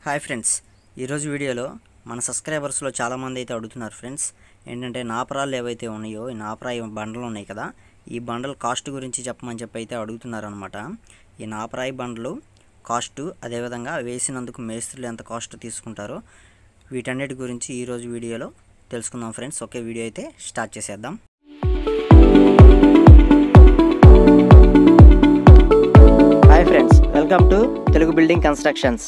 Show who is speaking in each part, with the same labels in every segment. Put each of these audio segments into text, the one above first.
Speaker 1: hi friends ఈరోజు వీడియోలో మన సబ్స్క్రైబర్స్లో చాలామంది అయితే అడుగుతున్నారు ఫ్రెండ్స్ ఏంటంటే నాపరాలు ఏవైతే ఉన్నాయో ఈ నాపరాయి బండలు ఉన్నాయి కదా ఈ బండల కాస్ట్ గురించి చెప్పమని చెప్పి అయితే అడుగుతున్నారు అనమాట ఈ నాపరాయి బండలు కాస్ట్ అదేవిధంగా వేసినందుకు మేస్త్రులు ఎంత కాస్ట్ తీసుకుంటారో వీటన్నిటి గురించి ఈరోజు వీడియోలో తెలుసుకుందాం ఫ్రెండ్స్ ఒకే వీడియో అయితే స్టార్ట్ చేసేద్దాం hi friends welcome to Telugu building constructions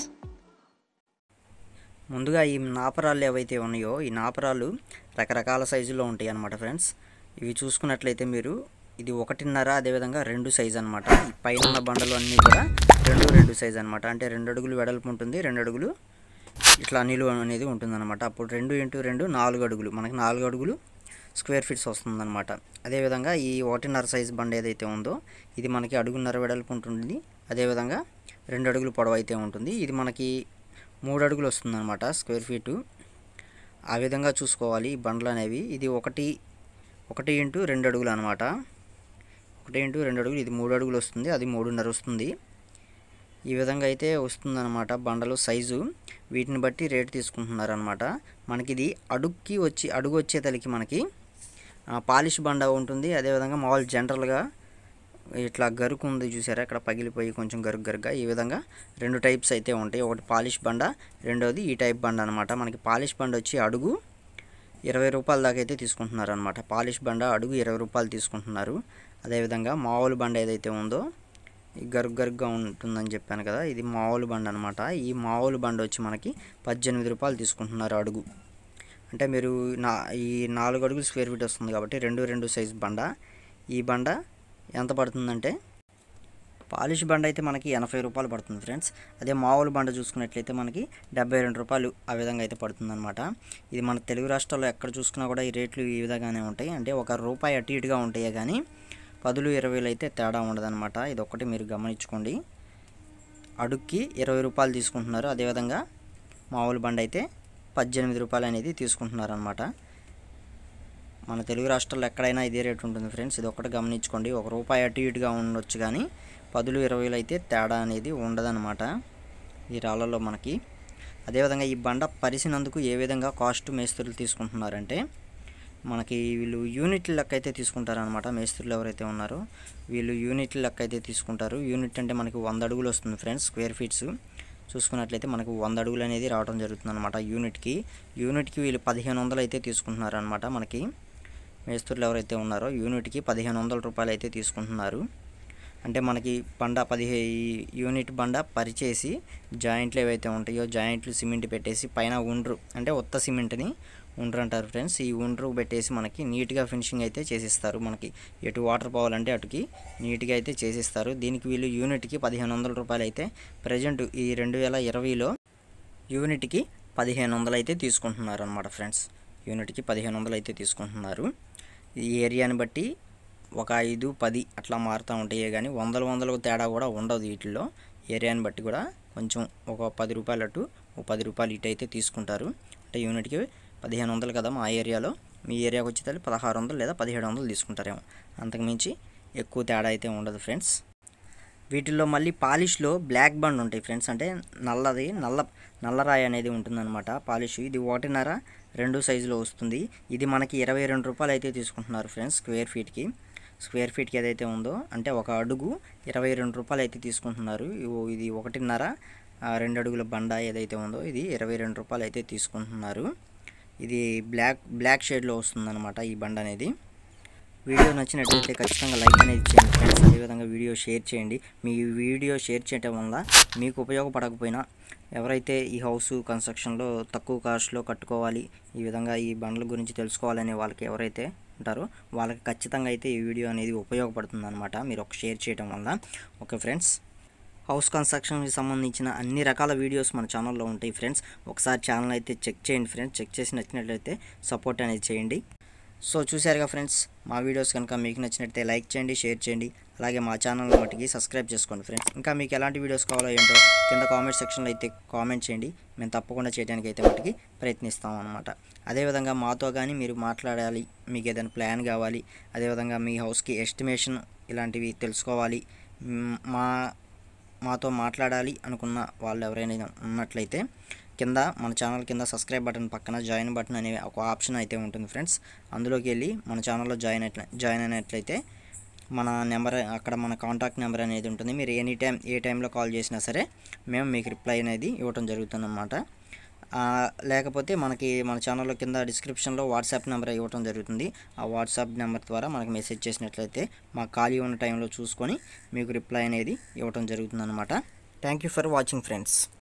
Speaker 1: ముందుగా ఈ నాపరాలు ఏవైతే ఉన్నాయో ఈ నాపరాలు రకరకాల సైజులో ఉంటాయి అన్నమాట ఫ్రెండ్స్ ఇవి చూసుకున్నట్లయితే మీరు ఇది ఒకటిన్నర అదేవిధంగా రెండు సైజు అనమాట ఈ పైన ఉన్న బండలు అన్నీ కూడా రెండు రెండు సైజు అనమాట అంటే రెండు అడుగులు వెడల్పు ఉంటుంది రెండు అడుగులు ఇట్లా నిలువ అనేది ఉంటుందన్నమాట అప్పుడు రెండు ఇంటూ రెండు నాలుగు అడుగులు మనకి నాలుగు అడుగులు స్క్వేర్ ఫీట్స్ వస్తుందన్నమాట అదేవిధంగా ఈ ఒకటిన్నర సైజ్ బండ ఏదైతే ఉందో ఇది మనకి అడుగున్నర వెడల్పు ఉంటుంది అదేవిధంగా రెండు అడుగులు పొడవు అయితే ఉంటుంది ఇది మనకి మూడు అడుగులు వస్తుందన్నమాట స్క్వేర్ ఫీటు ఆ విధంగా చూసుకోవాలి ఈ బండ్లు అనేవి ఇది ఒకటి ఒకటి ఇంటూ రెండు అడుగులు అనమాట ఒకటి ఇంటూ రెండు అడుగులు ఇది మూడు అడుగులు వస్తుంది అది మూడున్నర వస్తుంది ఈ విధంగా అయితే వస్తుందన్నమాట బండలు సైజు వీటిని బట్టి రేటు తీసుకుంటున్నారనమాట మనకి ఇది అడుగుకి వచ్చి అడుగు వచ్చే తలికి మనకి ఆ, పాలిష్ బండ ఉంటుంది అదేవిధంగా మామూలు జనరల్గా ఇట్లా గరుకు ఉంది చూసారా ఇక్కడ పగిలిపోయి కొంచెం గరుకు గరుగ్గా ఈ విధంగా రెండు టైప్స్ అయితే ఉంటాయి ఒకటి పాలిష్ బండ రెండవది ఈ టైప్ బండ అనమాట మనకి పాలిష్ బండ వచ్చి అడుగు ఇరవై రూపాయల దాకా అయితే తీసుకుంటున్నారు అనమాట పాలిష్ బండ అడుగు ఇరవై రూపాయలు తీసుకుంటున్నారు అదేవిధంగా మామూలు బండ ఏదైతే ఉందో ఈ గరుగ్ గరుగ్గా ఉంటుందని చెప్పాను కదా ఇది మామూలు బండ అనమాట ఈ మామూలు బండ వచ్చి మనకి పద్దెనిమిది రూపాయలు తీసుకుంటున్నారు అడుగు అంటే మీరు నా ఈ నాలుగు అడుగులు స్క్వేర్ ఫీట్ వస్తుంది కాబట్టి రెండు రెండు సైజ్ బండ ఈ బండ ఎంత పడుతుందంటే పాలిష్ బండ అయితే మనకి ఎనభై రూపాయలు పడుతుంది ఫ్రెండ్స్ అదే మామూలు బండ చూసుకున్నట్లయితే మనకి డెబ్బై రెండు రూపాయలు ఆ విధంగా అయితే పడుతుందన్నమాట ఇది మన తెలుగు రాష్ట్రాల్లో ఎక్కడ చూసుకున్నా కూడా ఈ రేట్లు ఈ విధంగానే ఉంటాయి అంటే ఒక రూపాయి అటు ఇటుగా ఉంటాయి కానీ పదులు ఇరవైలు అయితే తేడా ఉండదన్నమాట ఇది ఒక్కటి మీరు గమనించుకోండి అడుక్కి ఇరవై రూపాయలు తీసుకుంటున్నారు అదేవిధంగా మామూలు బండ అయితే పద్దెనిమిది రూపాయలు అనేది తీసుకుంటున్నారు అనమాట మన తెలుగు రాష్ట్రాల్లో ఎక్కడైనా ఇదే రేట్ ఉంటుంది ఫ్రెండ్స్ ఇది ఒకటి గమనించుకోండి ఒక రూపాయి అటు ఇటుగా ఉండొచ్చు కానీ పదులు ఇరవైలు అయితే తేడా అనేది ఉండదన్నమాట ఈ రాళ్ళలో మనకి అదేవిధంగా ఈ బండ పరిసినందుకు ఏ విధంగా కాస్ట్ మేస్త్రులు తీసుకుంటున్నారంటే మనకి వీళ్ళు యూనిట్ లెక్క అయితే తీసుకుంటారనమాట మేస్త్రులు ఎవరైతే ఉన్నారో వీళ్ళు యూనిట్ లెక్క అయితే తీసుకుంటారు యూనిట్ అంటే మనకి వంద అడుగులు వస్తుంది ఫ్రెండ్స్ స్క్వేర్ ఫీట్స్ చూసుకున్నట్లయితే మనకు వంద అడుగులు అనేది రావడం జరుగుతుంది అనమాట యూనిట్కి యూనిట్కి వీళ్ళు పదిహేను వందలు అయితే తీసుకుంటున్నారు అనమాట మనకి మేస్త్రులు ఎవరైతే ఉన్నారో యూనిట్కి పదిహేను వందల రూపాయలు అయితే తీసుకుంటున్నారు అంటే మనకి బండ పదిహే ఈ యూనిట్ బండ పరిచేసి జాయింట్లు ఏవైతే ఉంటాయో జాయింట్లు సిమెంట్ పెట్టేసి పైన ఉండ్రు అంటే ఉత్త సిమెంట్ని ఉండ్రు అంటారు ఫ్రెండ్స్ ఈ ఉండ్రు పెట్టేసి మనకి నీట్గా ఫినిషింగ్ అయితే చేసిస్తారు మనకి ఎటు వాటర్ పోవాలంటే అటుకి నీట్గా అయితే చేసిస్తారు దీనికి వీళ్ళు యూనిట్కి పదిహేను వందల రూపాయలు అయితే ప్రజెంట్ ఈ రెండు వేల ఇరవైలో యూనిట్కి పదిహేను వందలు అయితే తీసుకుంటున్నారు అనమాట ఫ్రెండ్స్ యూనిట్కి పదిహేను వందలు అయితే తీసుకుంటున్నారు ఈ ఏరియాని బట్టి ఒక ఐదు పది అట్లా మారుతూ ఉంటాయి కానీ వందల వందలకు తేడా కూడా ఉండదు వీటిల్లో ఏరియాని బట్టి కూడా కొంచెం ఒక పది రూపాయలు అటు ఒక పది రూపాయలు ఇటు అయితే తీసుకుంటారు అంటే యూనిట్కి పదిహేను వందలు కదా మా ఏరియాలో మీ ఏరియాకి వచ్చేసరికి పదహారు వందలు లేదా పదిహేడు వందలు తీసుకుంటారేమో అంతకుమించి ఎక్కువ తేడా అయితే ఉండదు ఫ్రెండ్స్ వీటిల్లో మళ్ళీ పాలిష్లో బ్లాక్ బండ్ ఉంటాయి ఫ్రెండ్స్ అంటే నల్లది నల్ల నల్లరాయి అనేది ఉంటుందన్నమాట పాలిష్ ఇది ఒకటిన్నర రెండు సైజులో వస్తుంది ఇది మనకి ఇరవై రెండు రూపాయలు అయితే తీసుకుంటున్నారు ఫ్రెండ్స్ స్క్వేర్ ఫీట్కి స్క్వేర్ ఫీట్కి ఏదైతే ఉందో అంటే ఒక అడుగు ఇరవై రెండు రూపాయలు అయితే తీసుకుంటున్నారు ఇవి- ఇది ఒకటిన్నర ఆ, రెండు అడుగుల బండ ఏదైతే ఉందో ఇది ఇరవై రెండు రూపాయలు అయితే తీసుకుంటున్నారు ఇది బ్లాక్ బ్లాక్ షేడ్లో వస్తుందన్నమాట ఈ బండ అనేది వీడియో నచ్చినట్లయితే ఖచ్చితంగా లైక్ అనేది చేయండి ఫ్రెండ్స్ అదేవిధంగా వీడియో షేర్ చేయండి మీ వీడియో షేర్ చేయటం వల్ల మీకు ఉపయోగపడకపోయినా ఎవరైతే ఈ హౌస్ కన్స్ట్రక్షన్లో తక్కువ కాస్ట్లో కట్టుకోవాలి ఈ విధంగా ఈ బండ్ల గురించి తెలుసుకోవాలనే వాళ్ళకి ఎవరైతే ఉంటారో వాళ్ళకి ఖచ్చితంగా అయితే ఈ వీడియో అనేది ఉపయోగపడుతుంది అనమాట మీరు ఒక షేర్ చేయటం వల్ల ఓకే ఫ్రెండ్స్ హౌస్ కన్స్ట్రక్షన్కి సంబంధించిన అన్ని రకాల వీడియోస్ మన ఛానల్లో ఉంటాయి ఫ్రెండ్స్ ఒకసారి ఛానల్ అయితే చెక్ చేయండి ఫ్రెండ్స్ చెక్ చేసి నచ్చినట్లయితే సపోర్ట్ అనేది చేయండి సో చూశారుగా ఫ్రెండ్స్ మా వీడియోస్ కనుక మీకు నచ్చినట్లయితే లైక్ చేయండి షేర్ చేయండి అలాగే మా ఛానల్ మటుకి సబ్స్క్రైబ్ చేసుకోండి ఫ్రెండ్స్ ఇంకా మీకు ఎలాంటి వీడియోస్ కావాలో ఏంటో కింద కామెంట్ సెక్షన్లో అయితే కామెంట్ చేయండి మేము తప్పకుండా చేయడానికి అయితే మటుకి ప్రయత్నిస్తాం అనమాట అదేవిధంగా మాతో కానీ మీరు మాట్లాడాలి మీకు ఏదైనా ప్లాన్ కావాలి అదేవిధంగా మీ హౌస్కి ఎస్టిమేషన్ ఇలాంటివి తెలుసుకోవాలి మ్, మా మాతో మాట్లాడాలి అనుకున్న వాళ్ళు ఎవరైనా ఉన్నట్లయితే కింద మన ఛానల్ కింద సబ్స్క్రైబ్ బటన్ పక్కన జాయిన్ బటన్ అనే ఒక ఆప్షన్ అయితే ఉంటుంది ఫ్రెండ్స్ అందులోకి వెళ్ళి మన ఛానల్లో జాయిన్ అయిన జాయిన్ అయినట్లయితే మన నెంబర్ అక్కడ మన కాంటాక్ట్ నెంబర్ అనేది ఉంటుంది మీరు ఎనీ టైం ఏ టైంలో కాల్ చేసినా సరే మేము మీకు రిప్లై అనేది ఇవ్వటం జరుగుతుందన్నమాట ఆ, లేకపోతే మనకి మన ఛానల్లో కింద డిస్క్రిప్షన్లో వాట్సాప్ నెంబర్ ఇవ్వటం జరుగుతుంది ఆ వాట్సాప్ నెంబర్ ద్వారా మనకు మెసేజ్ చేసినట్లయితే మాకు ఖాళీ ఉన్న టైంలో చూసుకొని మీకు రిప్లై అనేది ఇవ్వటం జరుగుతుందన్నమాట thank you for watching friends